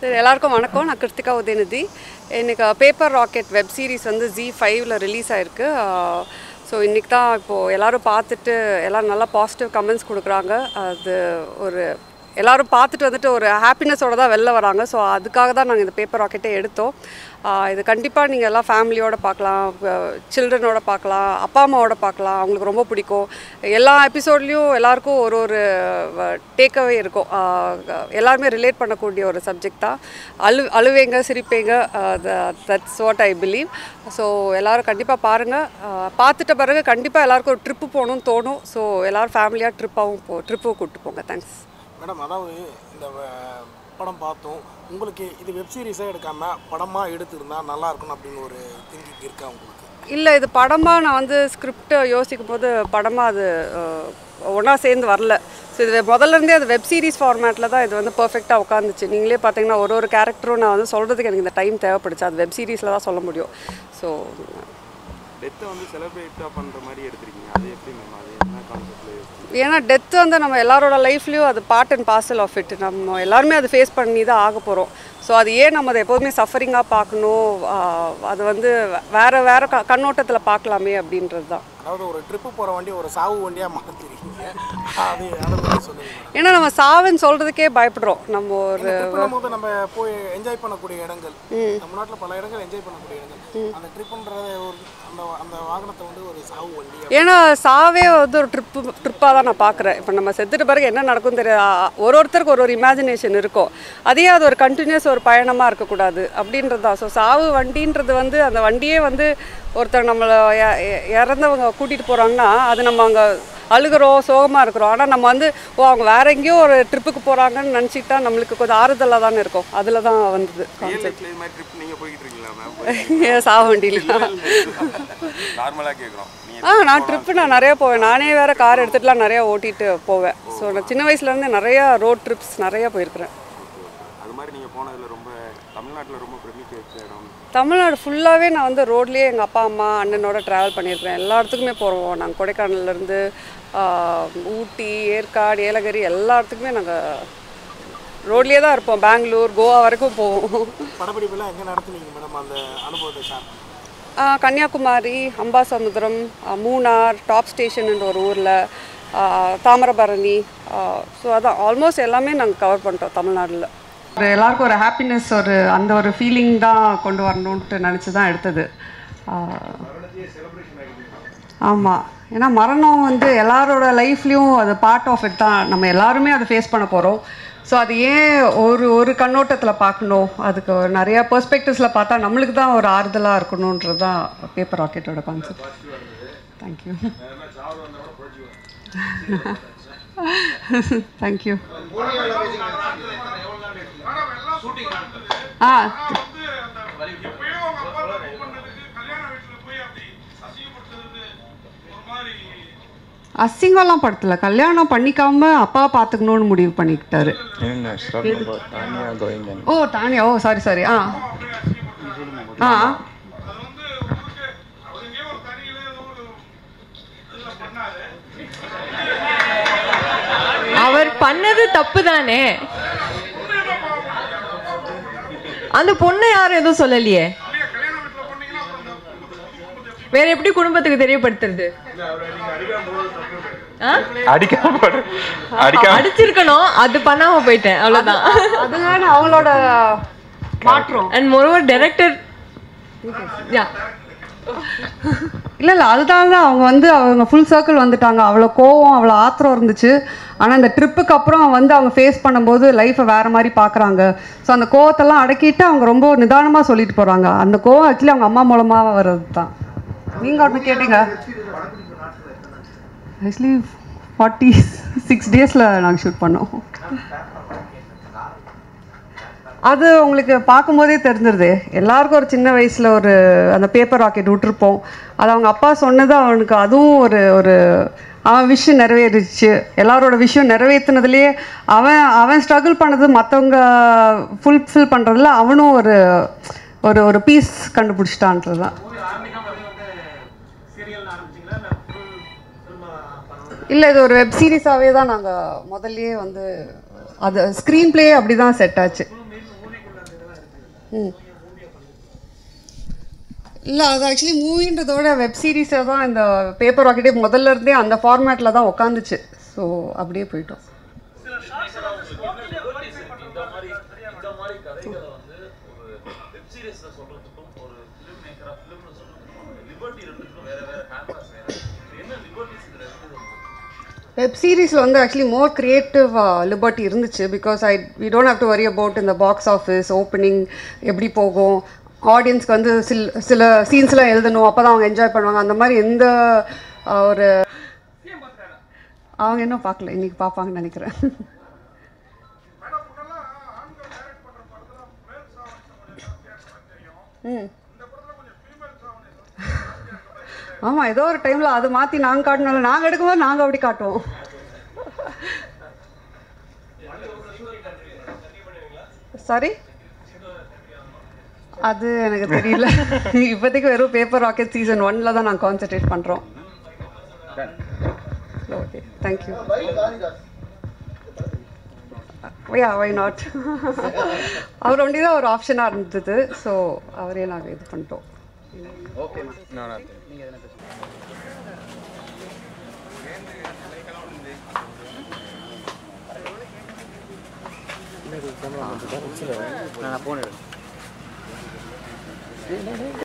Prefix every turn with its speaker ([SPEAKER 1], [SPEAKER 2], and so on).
[SPEAKER 1] சரி எல்லாருக்கும் வணக்கம் நான் கிருத்திகா உதயநிதி எனக்கு பேப்பர் ராக்கெட் வெப் சீரிஸ் வந்து ஜி ஃபைவ்ல ரிலீஸ் ஆயிருக்கு ஸோ இன்றைக்கி தான் இப்போது எல்லோரும் பார்த்துட்டு எல்லோரும் நல்லா பாசிட்டிவ் கமெண்ட்ஸ் கொடுக்குறாங்க அது ஒரு எல்லாரும் பார்த்துட்டு வந்துட்டு ஒரு ஹாப்பினஸோட தான் வெளில வராங்க ஸோ அதுக்காக தான் நாங்கள் இந்த பேப்பர் ராக்கெட்டே எடுத்தோம் ஆஹ் இது கண்டிப்பாக நீங்கள் எல்லாம் ஃபேமிலியோட பார்க்கலாம் சில்ட்ரனோட பார்க்கலாம் அப்பா அம்மாவோட பார்க்கலாம் அவங்களுக்கு ரொம்ப பிடிக்கும் எல்லா எபிசோட்லேயும் எல்லாருக்கும் ஒரு ஒரு டேக்அவே இருக்கும் ஆஹ் எல்லாருமே ரிலேட் பண்ணக்கூடிய ஒரு சப்ஜெக்ட் தான் அழு அழுவேங்க சிரிப்பேங்க that's what I believe so எல்லோரும் கண்டிப்பாக பாருங்கள் பார்த்துட்ட பிறகு கண்டிப்பாக எல்லாருக்கும் ஒரு ட்ரிப்பு போகணும்னு தோணும் ஸோ எல்லோரும் ஃபேமிலியாக ட்ரிப்பாகவும் போ ட்ரிப்பு கூப்பிட்டு போங்க தேங்க்ஸ்
[SPEAKER 2] மேடம் அதாவது இந்த அஹ், படம் பார்த்தோம் உங்களுக்கு இது வெப் சீரிஸாக எடுக்காம படமாக எடுத்திருந்தா நல்லா இருக்கணும் அப்படின்னு ஒரு திங்கிங் இருக்கா உங்களுக்கு
[SPEAKER 1] இல்லை இது படமாக நான் வந்து ஸ்கிரிப்டை யோசிக்கும் போது படமாக அது ஒன்றா சேர்ந்து வரல ஸோ இது முதல்ல இருந்தே அது வெப் சீரிஸ் ஃபார்மேட்டில் தான் இது வந்து பர்ஃபெக்டாக உட்காந்துச்சு நீங்களே பார்த்தீங்கன்னா ஒரு ஒரு கேரக்டரும் நான் வந்து சொல்கிறதுக்கு எனக்கு இந்த டைம் தேவைப்படுச்சு அது வெப் சீரிஸில் தான் சொல்ல முடியும் ஸோ
[SPEAKER 3] டெத்தை வந்து செலிப்ரேட்டாக பண்ணுற மாதிரி எடுத்திருக்கீங்க அது எப்படி மேம் அது என்ன கான்செப்டில்
[SPEAKER 1] ஏன்னா டெத் வந்து நம்ம எல்லாரோட லைஃப்லேயும் அது part and parcel of it நம்ம எல்லாருமே அது ஃபேஸ் பண்ணி தான் ஆக போகிறோம் ஸோ அது ஏன் நம்ம அதை எப்போதுமே சஃபரிங்காக பார்க்கணும் ஆஹ் அது வந்து வேறு வேறு க கண்ணோட்டத்தில் பார்க்கலாமே அப்படின்றது தான்
[SPEAKER 2] அதாவது ஒரு ட்ரிப்பு போகிற வண்டி ஒரு சாவு வண்டியாக மாற்றிருக்கீங்க அது அதை பற்றி சொல்லுங்க மேடம்
[SPEAKER 1] ஏன்னா நம்ம சாவுன்னு சொல்கிறதுக்கே பயப்படுறோம் நம்ம ஒரு
[SPEAKER 2] ட்ரிப் பண்ணும்போது நம்ம போய் என்ஜாய் பண்ணக்கூடிய இடங்கள் நம்ம நாட்டில் பல இடங்கள் என்ஜாய் பண்ணக்கூடிய இடங்கள் அந்த ட்ரிப்புன்றத ஒரு அந்த அந்த வாகனத்தை வந்து ஒரு சாவு வண்டி
[SPEAKER 1] ஏன்னா சாவே வந்து ஒரு ட்ரிப்பு ட்ரிப்பாக தான் நான் பார்க்குறேன் இப்போ நம்ம செத்துட்ட பிறகு என்ன நடக்கும் தெரியாது ஆ, ஒரு ஒருத்தருக்கு ஒரு ஒரு இமேஜினேஷன் இருக்கும் அதே அது ஒரு கண்டினியூஸ் ஒரு பயணமாக இருக்கக்கூடாது அப்படின்றது தான் ஸோ சாவு வண்டின்றது வந்து அந்த வண்டியே வந்து ஒருத்தர் நம்மளை இ- இ- இறந்தவங்க கூட்டிகிட்டு போகிறாங்கன்னா அது நம்ம அங்கே அழுகிறோம் சோகமாக இருக்கிறோம் ஆனால் நம்ம வந்து ஓ அவங்க வேற எங்கேயோ ஒரு ட்ரிப்புக்கு போகிறாங்கன்னு நினச்சிக்கிட்டா நம்மளுக்கு கொஞ்சம் ஆறுதலாக தானே இருக்கும் அதில் தான் வந்தது
[SPEAKER 3] ரியல் லைஃப்ல இது மாதிரி ட்ரிப் நீங்கள் போய்கிட்டு இருக்கீங்களா மேம்
[SPEAKER 1] ஏன் சாவு வண்டியில்
[SPEAKER 3] நார்மலாக கேட்குறோம் நீங்கள்
[SPEAKER 1] ஆ நான் ட்ரிப்பு நான் நிறைய போவேன் நானே வேற கார் எடுத்துட்டுலாம் நிறையா ஓட்டிட்டு போவேன் ஸோ நான் சின்ன வயசுலேருந்து நிறையா ரோட் ட்ரிப்ஸ் நிறையா போயிருக்கிறேன்
[SPEAKER 3] அது மாதிரி நீங்கள் போனதில் ரொம்ப தமிழ்நாட்டில் ரொம்ப பிரமிக்க வச்ச இடம்
[SPEAKER 1] தமிழ்நாடு ஃபுல்லாகவே நான் வந்து ரோட்லேயே எங்கள் அப்பா அம்மா அண்ணனோட ட்ராவல் பண்ணியிருக்கிறேன் எல்லா இடத்துக்குமே போகிறோம் நாங்கள் கொடைக்கானல்லேருந்து ஊட்டி ஏற்காடு ஏலகிரி எல்லா இடத்துக்குமே நாங்கள் ரோட்லேயே தான் இருப்போம் பெங்களூர் கோவா வரைக்கும் போவோம்
[SPEAKER 2] படப்பிடிப்பெல்லாம் எங்கே நடத்துனீங்க மேடம் அந்த அனுபவத்தை சார்
[SPEAKER 1] ஆ, கன்னியாகுமரி அம்பாசமுத்திரம் ஆ, மூணார் டாப் ஸ்டேஷன்ன்ற ஒரு ஊரில் தாமிரபரணி ஸோ அதான் ஆல்மோஸ்ட் எல்லாமே நாங்கள் கவர் பண்ணிட்டோம் தமிழ்நாட்டில் ஒரு எல்லாருக்கும் ஒரு ஹாப்பினஸ் ஒரு அந்த ஒரு ஃபீலிங் தான் கொண்டு வரணுன்ட்டு நினச்சி தான் எடுத்தது ஆமாம் ஏன்னா மரணம் வந்து எல்லாரோட லைஃப்லேயும் அது பார்ட் ஆஃப் இட் தான் நம்ம எல்லாருமே அதை ஃபேஸ் பண்ண போகிறோம் ஸோ அது ஏன் ஒரு ஒரு கண்ணோட்டத்தில் பார்க்கணும் அதுக்கு ஒரு நிறையா பெர்ஸ்பெக்டிவ்ஸில் பார்த்தா நம்மளுக்கு தான் ஒரு ஆறுதலாக இருக்கணுன்றது தான் பேப்பர் ராக்கெட்டோட கான்செப்ட் தேங்க்யூ தேங்க்யூ ஆ அசிங்கம்லாம் படுத்தல கல்யாணம் பண்ணிக்காம அப்பா பார்த்துக்கணும்னு முடிவு பண்ணிக்கிட்டாரு
[SPEAKER 4] And uh, talking about Tanya going and
[SPEAKER 1] oh Tanya oh sorry sorry ஆ ஆ
[SPEAKER 5] அவர் பண்ணது தப்பு தானே அந்த பொண்ணு யாரும் எதுவும் சொல்லலையே வேற எப்படி குடும்பத்துக்கு தெரியப்படுத்துறது ஆ?
[SPEAKER 4] அடிக்காம போடு. அடிக்காம
[SPEAKER 5] அடிச்சிருக்கணும் அது பண்ணாம போயிட்டேன் அவ்வளவுதான்
[SPEAKER 1] அதுதானே அவங்களோட மாற்றம்
[SPEAKER 5] அண்ட் மோரோவர் டைரக்டர் யா
[SPEAKER 1] இல்லை இல்லை அதுதான் தான் அவங்க வந்து அவங்க ஃபுல் சர்க்கிள் வந்துட்டாங்க அவ்வளோ கோவம் அவ்வளோ ஆத்திரம் இருந்துச்சு ஆனால் இந்த ட்ரிப்புக்கு அப்புறம் வந்து அவங்க ஃபேஸ் பண்ணும்போது லைஃப்பை வேறு மாதிரி பார்க்குறாங்க ஸோ அந்த கோவத்தெல்லாம் அடக்கிட்டு அவங்க ரொம்ப நிதானமாக சொல்லிட்டு போகிறாங்க அந்த கோவம் ஆக்சுவலி அவங்க அம்மா மூலமாக வர்றது தான் நீங்கள் ஒன்று கேட்டீங்க ஆக்சுவலி ஃபார்ட்டி சிக்ஸ் டேஸில் நாங்கள் ஷூட் பண்ணோம் அது உங்களுக்கு பார்க்கும்போதே தெரிஞ்சிருது எல்லாருக்கும் ஒரு சின்ன வயசில் ஒரு அந்த பேப்பர் ராக்கெட் விட்டுருப்போம் அது அவங்க அப்பா சொன்னது அவனுக்கு அதுவும் ஒரு ஒரு அவன் விஷயம் நிறைவேறிச்சு எல்லாரோட விஷயம் நிறைவேற்றினதுலேயே அவன் அவன் ஸ்ட்ரகிள் பண்ணது மற்றவங்க ஃபுல்ஃபில் பண்ணுறதுல அவனும் ஒரு ஒரு ஒரு பீஸ் கண்டுபிடிச்சிட்டான்றது தான் இல்லை இது ஒரு வெப் சீரிஸாகவே தான் நாங்கள் முதல்லயே வந்து அது ஸ்க்ரீன் பிளே அப்படி தான் செட் ஆச்சு இல்லை அது ஆக்சுவலி மூவின்றதோட வெப் சீரிஸை தான் இந்த பேப்பர் ராக்கெட்டே முதல்ல இருந்தே அந்த ஃபார்மேட்டில் தான் உட்காந்துச்சு ஸோ அப்படியே போயிட்டோம் வெப் சீரிஸில் வந்து ஆக்சுவலி மோர் கிரியேட்டிவ் லிபர்ட்டி இருந்துச்சு because I we don't have to worry about இந்த பாக்ஸ் ஆஃபீஸ் ஓப்பனிங் எப்படி போகும் ஆடியன்ஸ்க்கு வந்து சில சில சீன்ஸ்லாம் எழுதணும் அப்போ தான் அவங்க என்ஜாய் பண்ணுவாங்க அந்த மாதிரி எந்த uh, ஒரு அவங்க இன்னும் பார்க்கல இன்னைக்கு பார்ப்பாங்கன்னு நினைக்கிறேன் ம் ஆமாம் ஏதோ ஒரு டைமில் அதை மாற்றி நாங்கள் காட்டணும்ல நாங்கள் எடுக்கும்போது நாங்கள் அப்படி காட்டுவோம் சாரி அது எனக்கு தெரியல இப்போதைக்கு வெறும் பேப்பர் ராக்கெட் சீசன் ஒன்ல தான் நான் கான்சென்ட்ரேட் பண்ணுறோம் okay thank you yeah why not அவர் ஒண்டி தான் ஒரு ஆப்ஷனாக இருந்தது ஸோ அவரே நாங்கள் இது பண்ணிட்டோம்
[SPEAKER 6] நான் போன்